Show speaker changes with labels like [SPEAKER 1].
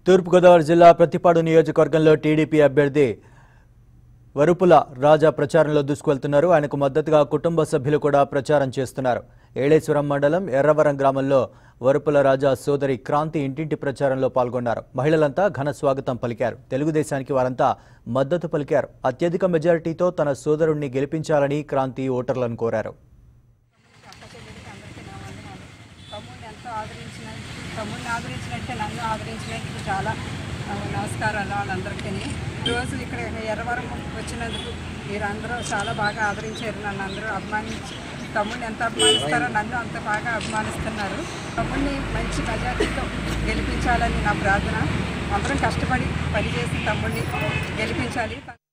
[SPEAKER 1] తూర్పుగోదావరి జిల్లా ప్రతిపాడు నియోజకవర్గంలో టీడీపీ అభ్యర్థి వరుపుల రాజా ప్రచారంలో దూసుకువెళ్తున్నారు ఆయనకు మద్దతుగా కుటుంబ సభ్యులు కూడా ప్రచారం చేస్తున్నారు ఏళేశ్వరం మండలం ఎర్రవరం గ్రామంలో వరుపుల రాజా సోదరి క్రాంతి ఇంటింటి ప్రచారంలో పాల్గొన్నారు మహిళలంతా ఘన స్వాగతం పలికారు తెలుగుదేశానికి వారంతా మద్దతు పలికారు అత్యధిక మెజారిటీతో తన సోదరుణ్ణి గెలిపించాలని క్రాంతి ఓటర్లను కోరారు
[SPEAKER 2] అక్క చెల్లెలకి అందరికీ నా వందనాలు తమ్ముడిని ఎంతో ఆదరించినందుకు తమ్ముడిని ఆదరించినట్టే నన్ను ఆదరించినందుకు చాలా ఆ, నమస్కారాలు వాళ్ళందరికీ ఈరోజు ఇక్కడ ఎర్రవరం వచ్చినందుకు మీరందరూ చాలా బాగా ఆదరించారు నన్ను అందరూ అభిమానించి తమ్ముడిని ఎంత అభిమానిస్తారో నన్ను అంత బాగా అభిమానిస్తున్నారు తమ్ముడిని మంచి మెజార్టీతో గెలిపించాలని నా ప్రార్థన అందరం కష్టపడి పనిచేసి తమ్ముడిని గెలిపించాలి